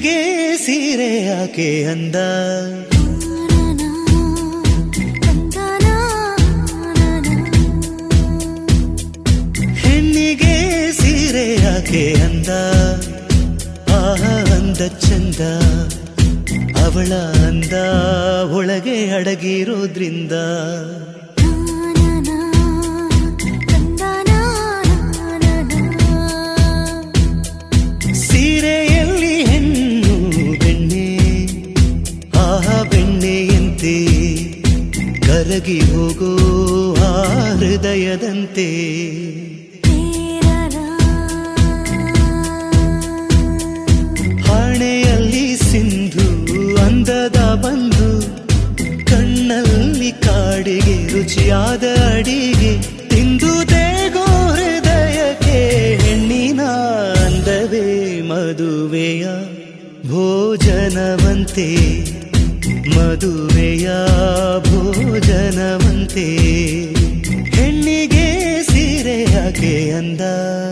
ಹೆಣ್ಣಿಗೆ ಸೀರೆ ಯಾಕೆ ಅಂದ ಹೆಣ್ಣಿಗೆ ಸೀರೆ ಯಾಕೆ ಅಂದ ಆಹ ಅಂದ ಚಂದ ಅವಳ ಅಂದ ಒಳಗೆ ಅಡಗಿರೋದ್ರಿಂದ ಸೀರೆಯಲ್ಲಿ ಹೆಣ್ಣು ಬೆಣ್ಣೆ ಆಹ ಬೆಣ್ಣೆಯಂತೆ ಕರಗಿ ಹೋಗೋ ಆ ಹೃದಯದಂತೆ ಹಣೆಯಲ್ಲಿ ಸಿಂಧು ಅಂದದ ಬಂದು ಕಣ್ಣಲ್ಲಿ ಕಾಡಿಗೆ ರುಚಿಯಾದ ಅಡಿಗೆ ತಿಂದು ದೇಗೋ ಹೃದಯಕ್ಕೆ ಹೆಣ್ಣಿನ ಅಂದವೇ ಮದುವೆಯ ಭೋಜನವಂತೆ ಮದುವೆಯ ಭೋಜನವಂತೆ ಹೆಣ್ಣಿಗೆ ಸೀರೆ ಯಾಕೆ ಅಂದ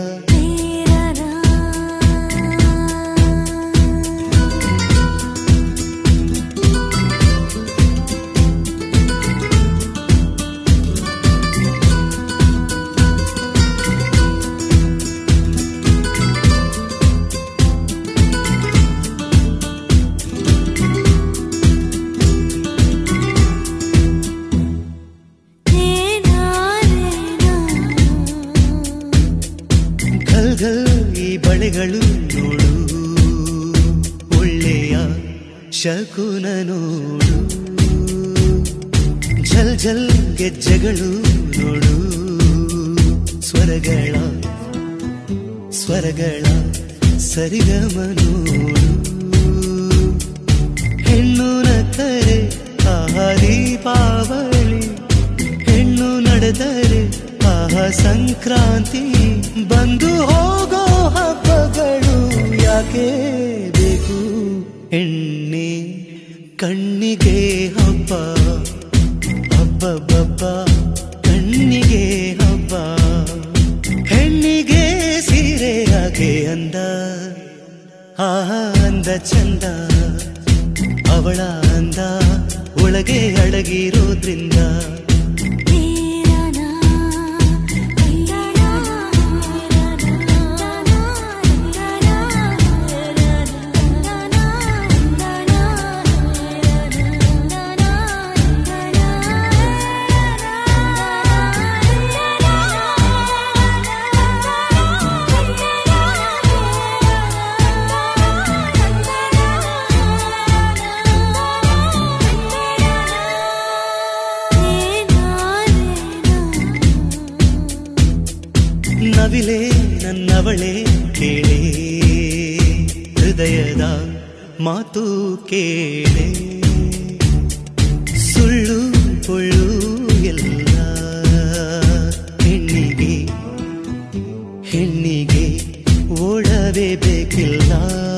ಘಲ್ ಘಲ್ ಈ ಬಳೆಗಳು ನೋಡು ಒಳ್ಳೆಯ ಶಕುನ ನೋಡು ಝಲ್ ಝಲ್ ಗೆಜ್ಜೆಗಳು ನೋಡು ಸ್ವರಗಳ ಸ್ವರಗಳ ಸರಿಗಮ ನೋಡು ಹೆಣ್ಣು ನಕ್ಕರೆ ಆಹ ದೀಪಾವಳಿ ಹೆಣ್ಣು ನಡೆದರೆ ಆಹ ಸಂಕ್ರಾಂತಿ ಬಂದು ಹೋಗೋ ಹಬ್ಬಗಳು ಯಾಕೆ ಬೇಕು ಎಣ್ಣೆ ಕಣ್ಣಿಗೆ ಹಬ್ಬ ಹಬ್ಬಬ್ಬಬ್ಬ ಕಣ್ಣಿಗೆ ಹಬ್ಬ ಹೆಣ್ಣಿಗೆ ಸೀರೆ ಯಾಕೆ ಅಂದ ಆಹ ಅಂದ ಚಂದ ಅವಳ ಅಂದ ಒಳಗೆ ಅಡಗಿರೋದ್ರಿಂದ ನವಿಲೆ ನನ್ನವಳೆ ಕೇಳೆ ಹೃದಯದ ಮಾತು ಕೇಳೆ ಸುಳ್ಳು ಪೊಳ್ಳು ಎಲ್ಲ ಹೆಣ್ಣಿಗೆ ಹೆಣ್ಣಿಗೆ ಓಡವೇ ಬೇಕಿಲ್ಲ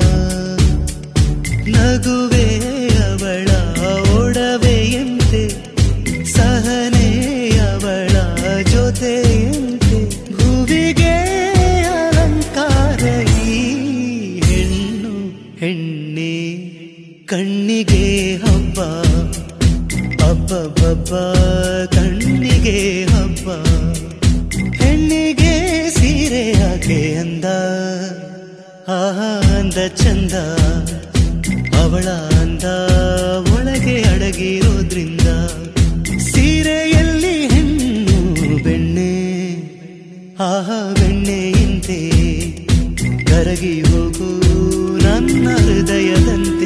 ನಗುವೆ ಅವಳ ಒಡವೆಯಂತೆ ಸಹನೆ ಅವಳ ಜೊತೆಯಂತೆ ಭುವಿಗೆ ಅಲಂಕಾರ ಈ ಹೆಣ್ಣು ಹೆಣ್ಣೆ ಕಣ್ಣಿಗೆ ಹಬ್ಬ ಹಬ್ಬಬ್ಬಬ್ಬ ಕಣ್ಣಿಗೆ ಹಬ್ಬ ಹೆಣ್ಣಿಗೆ ಸೀರೆ ಯಾಕೆ ಅಂದ ಆಹ ಅಂದ ಚಂದ ಅವಳ ಅಂದ ಒಳಗೆ ಅಡಗಿರೋದ್ರಿಂದ ಸೀರೆಯಲ್ಲಿ ಹೆಣ್ಣು ಬೆಣ್ಣೆ ಆಹ ಬೆಣ್ಣೆಯಂತೆ ಕರಗಿ ಹೋಗು ನನ್ನ ಹೃದಯದಂತೆ